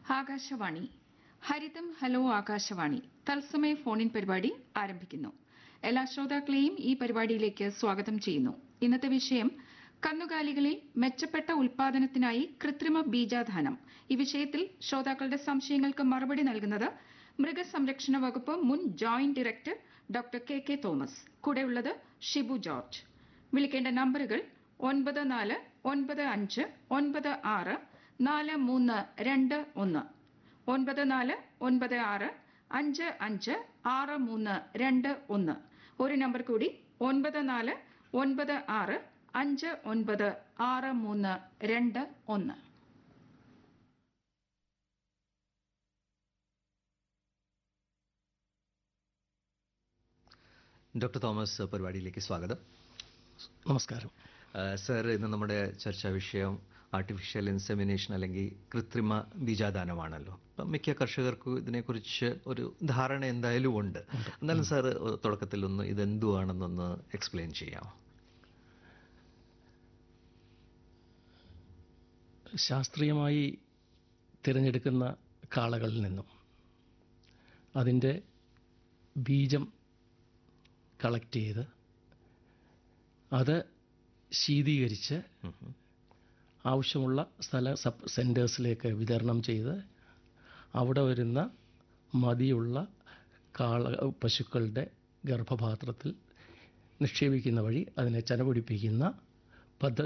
ആകാശവാണി ഹരിതം hello Akashvani തത്സമയ ഫോണിൻ പരിപാടി ആരംഭിക്കുന്നു എല്ലാ ശ്രോതാക്കളെയും ഈ പരിപാടിയിലേക്ക് സ്വാഗതം ചെയ്യുന്നു ഇന്നത്തെ വിഷയം കന്നുകാലികളിൽ മെച്ചപ്പെട്ട ഉൽപാദനത്തിനായി കൃത്രിമ ബീജാധാനം ഈ വിഷയത്തിൽ ശ്രോതാക്കളുടെ സംശയങ്ങൾക്ക് മറുപടി നൽകുന്നത് മൃഗസംരക്ഷണ വകുപ്പ് മുൻ joint director doctor K K Thomas കൂടെയുള്ളത് ഷിബു ജോർജ് വിളിക്കേണ്ട നമ്പറുകൾ ഒൻപത് നാല് ഒൻപത് അഞ്ച് ഒൻപത് ആറ് നാല് മൂന്ന് രണ്ട് ഒന്ന് ഒൻപത് നാല് ഒൻപത് ആറ് അഞ്ച് അഞ്ച് ആറ് മൂന്ന് രണ്ട് ഒന്ന് ഒരു നമ്പർ കൂടി ഒൻപത് നാല് ഒൻപത് ആറ് അഞ്ച് ഒൻപത് ആറ് മൂന്ന് രണ്ട് ഒന്ന് ഡോക്ടർ തോമസ് പരിപാടിയിലേക്ക് സ്വാഗതം നമസ്കാരം ആ, സർ ഇന്ന് നമ്മുടെ ചർച്ചാ വിഷയം ആർട്ടിഫിഷ്യൽ ഇൻസെമിനേഷൻ അല്ലെങ്കിൽ കൃത്രിമ ബീജാദാനമാണല്ലോ അപ്പം മിക്ക കർഷകർക്കും ഇതിനെക്കുറിച്ച് ഒരു ധാരണ എന്തായാലും ഉണ്ട് എന്നാലും സാർ തുടക്കത്തിൽ ഒന്ന് ഇതെന്തുവാണെന്നൊന്ന് എക്സ്പ്ലെയിൻ ചെയ്യാം ശാസ്ത്രീയമായി തിരഞ്ഞെടുക്കുന്ന കാളകളിൽ നിന്നും അതിൻ്റെ ബീജം കളക്ട് ചെയ്ത് അത് ശീതീകരിച്ച് ആവശ്യമുള്ള സ്ഥല സബ് സെൻറ്റേഴ്സിലേക്ക് വിതരണം ചെയ്ത് അവിടെ വരുന്ന മതിയുള്ള കാള പശുക്കളുടെ ഗർഭപാത്രത്തിൽ നിക്ഷേപിക്കുന്ന വഴി അതിനെ ചനപിടിപ്പിക്കുന്ന പദ്ധതി